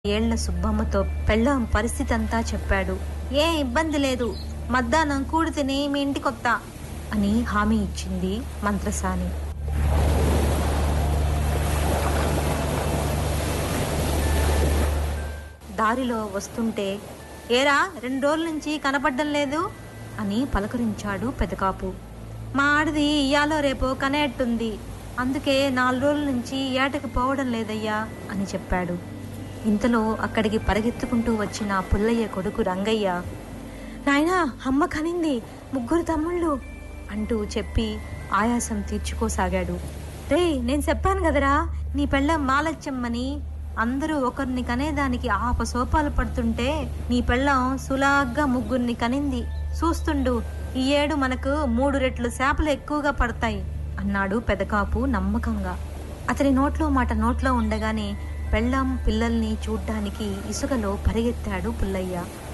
ఏళ్ల సుబ్బమ్మతో పెళ్ళాం పరిస్థితి అంతా చెప్పాడు ఏ ఇబ్బంది లేదు మధ్యాహ్నం కూడి తిని మీ ఇంటికొత్త అని హామీ ఇచ్చింది మంత్రసాని దారిలో వస్తుంటే ఏరా రెండు రోజుల నుంచి కనపడ్డం లేదు అని పలకరించాడు పెదకాపు మా ఆడిది ఇయ్యాలో రేపో కనేట్టుంది అందుకే నాలుగు రోజుల నుంచి ఏటకి పోవడం లేదయ్యా అని చెప్పాడు ఇంతలో అక్కడికి పరిగెత్తుకుంటూ వచ్చిన పుల్లయ్య కొడుకు రంగయ్య నాయనా అమ్మ కనింది ముగ్గురు తమ్ముళ్ళు అంటూ చెప్పి ఆయాసం తీర్చుకోసాగాడు రే నేను చెప్పాను కదరా నీ పెళ్ళం మాలచ్చమ్మని అందరూ ఒకరిని కనేదానికి ఆప సోపాలు పడుతుంటే నీ పెళ్ళం సులాగ్గా ముగ్గురిని కనింది చూస్తుండు ఈ ఏడు మనకు మూడు రెట్లు చేపలు ఎక్కువగా పడతాయి అన్నాడు పెదకాపు నమ్మకంగా అతని నోట్లో మాట నోట్లో ఉండగానే పెళ్ళాం పిల్లల్ని చూడ్డానికి ఇసుకలో పరిగెత్తాడు పుల్లయ్య